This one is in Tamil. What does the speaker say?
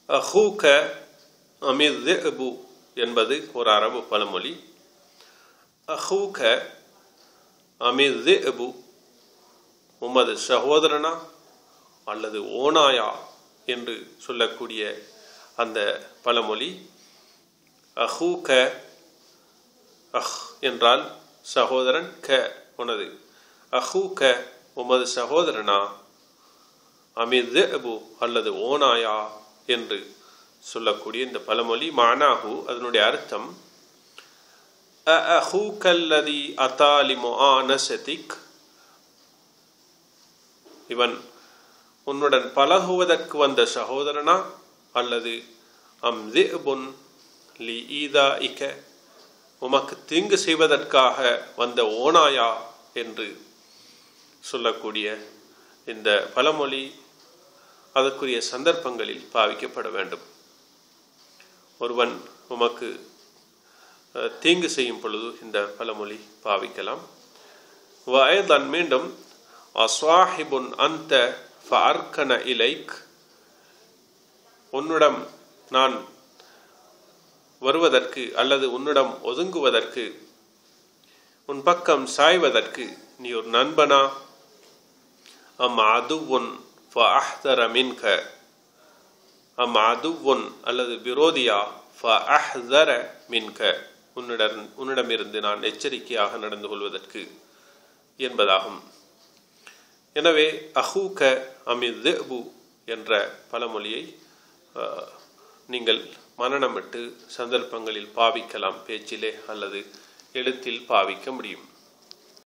அஹூக அமிர் அபு என்பது ஒரு அரபு பழமொழி அஹூக அமிர் அபு உமது சகோதரனா அல்லது ஓனாயா என்று சொல்லக்கூடிய அந்த பழமொழி அஹூக அஹ் என்றால் சகோதரன் க உனது அஹூக உமது சகோதரனா அமிர் அபு அல்லது ஓனாயா என்று சொல்லக்கூடிய இந்த பழமொழி மானாகு அதனுடைய அர்த்தம் அஹூகல்லதி அத்தாலி முஆனசதிக் இவன் உன்னுடன் பழகுவதற்கு வந்த சகோதரனா அல்லது அம் திபுன் லி ஈதா இக்க உமக்கு தீங்கு செய்வதற்காக வந்த ஓனாயா என்று சொல்லக்கூடிய இந்த பழமொழி அதற்குரிய சந்தர்ப்பங்களில் பாவிக்கப்பட வேண்டும் ஒருவன் உமக்கு தீங்கு செய்யும் பொழுது இந்த பழமொழி பாவிக்கலாம் வயதன் மீண்டும் அஸ்வாஹிபுன் அந்த ஃபர்கன இலைக் உன்னிடம் நான் வருவதற்கு அல்லது உன்னிடம் ஒதுங்குவதற்கு உன் பக்கம் சாய்வதற்கு நீ ஒரு நண்பனா அம் அதுவுன் ஃபஅஹ்தர மின்க அம் அதுவுன் அல்லது விரோதியா ஃபஅஹ்தர மின்க உன்னிடம் உன்னிடமிருந்து நான் எச்சரிக்கையாக நடந்து கொள்வதற்கு என்பதாகும் எனவே அஹூக அமித் என்ற பழமொழியை நீங்கள் மனநமிட்டு சந்தர்ப்பங்களில் பாவிக்கலாம் பேச்சிலே அல்லது எழுத்தில் பாவிக்க முடியும்